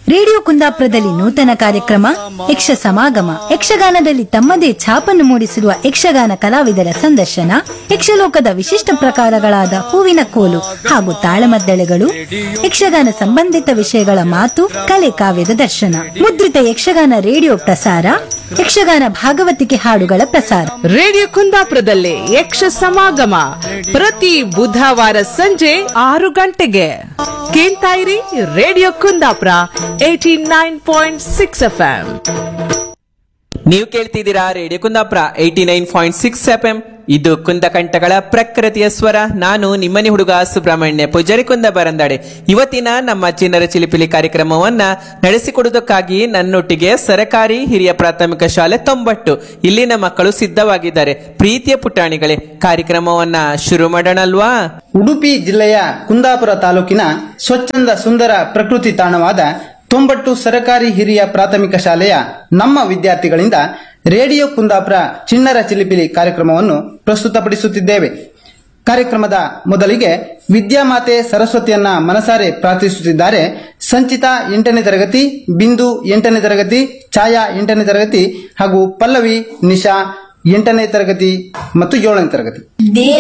radio ಕುಂದಾಪುರದಲ್ಲಿ ನೂತನ ಕಾರ್ಯಕ್ರಮ ಯಕ್ಷ ಸಮಾಗಮ ಯಕ್ಷಗಾನದಲ್ಲಿ ತಮ್ಮದೇ ಛಾಪನ್ನು ಮೂಡಿಸಿರುವ ಯಕ್ಷಗಾನ ಕಲಾವಿದರ ಸಂದರ್ಶನ ಯಕ್ಷಲೋಕದ ವಿಶಿಷ್ಟ ಪ್ರಕಾರಗಳಾದ ಹೂವಿನ ಕೋಲು ಹಾಗೂ ತಾಳಮದ್ದಳೆಗಳು ಯಕ್ಷಗಾನ ಸಂಬಂಧಿತ ವಿಷಯಗಳ ಮಾತು ಕಲೆ ಕಾವ್ಯದ ದರ್ಶನ ಮುದ್ರಿತ ಯಕ್ಷಗಾನ ರೇಡಿಯೋ ಪ್ರಸಾರ ಯಕ್ಷಗಾನ ಭಾಗವತಿಕೆ ಹಾಡುಗಳ ಪ್ರಸಾರ ರೇಡಿಯೋ ಕುಂದಾಪುರದಲ್ಲಿ ಯಕ್ಷ ಸಮಾಗಮ ಪ್ರತಿ ಬುಧವಾರ ಸಂಜೆ ಆರು ಗಂಟೆಗೆ ಕೇಳ್ತಾ ಇರಿ radio Kundapura eighty nine point six F ನೀವು ಕೇಳ್ತಿದ್ದೀರಾ radio Kundapura eighty nine point six F M ಇದು ಕುಂದಕಂಠಗಳ ಪ್ರಕೃತಿಯ ಸ್ವರ ನಾನು ನಿಮ್ಮನೆ ಹುಡುಗ ಸುಬ್ರಹ್ಮಣ್ಯ ಪೂಜಾರಿ ಕುಂದ ಬರಂದಾಡೆ ಇವತ್ತಿನ ನಮ್ಮ ಚಿನ್ನರ ಚಿಲಿಪಿಲಿ ಕಾರ್ಯಕ್ರಮವನ್ನ ನಡೆಸಿಕೊಡುವುದಕ್ಕಾಗಿ ನನ್ನೊಟ್ಟಿಗೆ ಸರಕಾರಿ ಹಿರಿಯ ಪ್ರಾಥಮಿಕ ಶಾಲೆ ತೊಂಬಟ್ಟು ಇಲ್ಲಿನ ಮಕ್ಕಳು ಸಿದ್ಧವಾಗಿದ್ದಾರೆ ಪ್ರೀತಿಯ ಪುಟಾಣಿಗಳೇ ಕಾರ್ಯಕ್ರಮವನ್ನ ಶುರು ಮಾಡೋಣಲ್ವಾ ಉಡುಪಿ ಜಿಲ್ಲೆಯ ಕುಂದಾಪುರ ತಾಲೂಕಿನ ಸ್ವಚ್ಛಂದ ಸುಂದರ ಪ್ರಕೃತಿ ತಾಣವಾದ ತೊಂಬಟ್ಟು ಸರಕಾರಿ ಹಿರಿಯ ಪ್ರಾಥಮಿಕ ಶಾಲೆಯ ನಮ್ಮ ವಿದ್ಯಾರ್ಥಿಗಳಿಂದ ರೇಡಿಯೋ ಕುಂದಾಪುರ ಚಿಣ್ಣರ ಚಿಲಿಪಿಲಿ ಕಾರ್ಯಕ್ರಮವನ್ನು ಪ್ರಸ್ತುತಪಡಿಸುತ್ತಿದ್ದೇವೆ ಕಾರ್ಯಕ್ರಮದ ಮೊದಲಿಗೆ ವಿದ್ಯಾಮಾತೆ ಸರಸ್ವತಿಯನ್ನ ಮನಸಾರೆ ಪ್ರಾರ್ಥಿಸುತ್ತಿದ್ದಾರೆ ಸಂಚಿತಾ ಎಂಟನೇ ತರಗತಿ ಬಿಂದು ಎಂಟನೇ ತರಗತಿ ಛಾಯಾ ಎಂಟನೇ ತರಗತಿ ಹಾಗೂ ಪಲ್ಲವಿ ನಿಶಾ ಎಂಟನೇ ತರಗತಿ ಮತ್ತು ಏಳನೇ ತರಗತಿ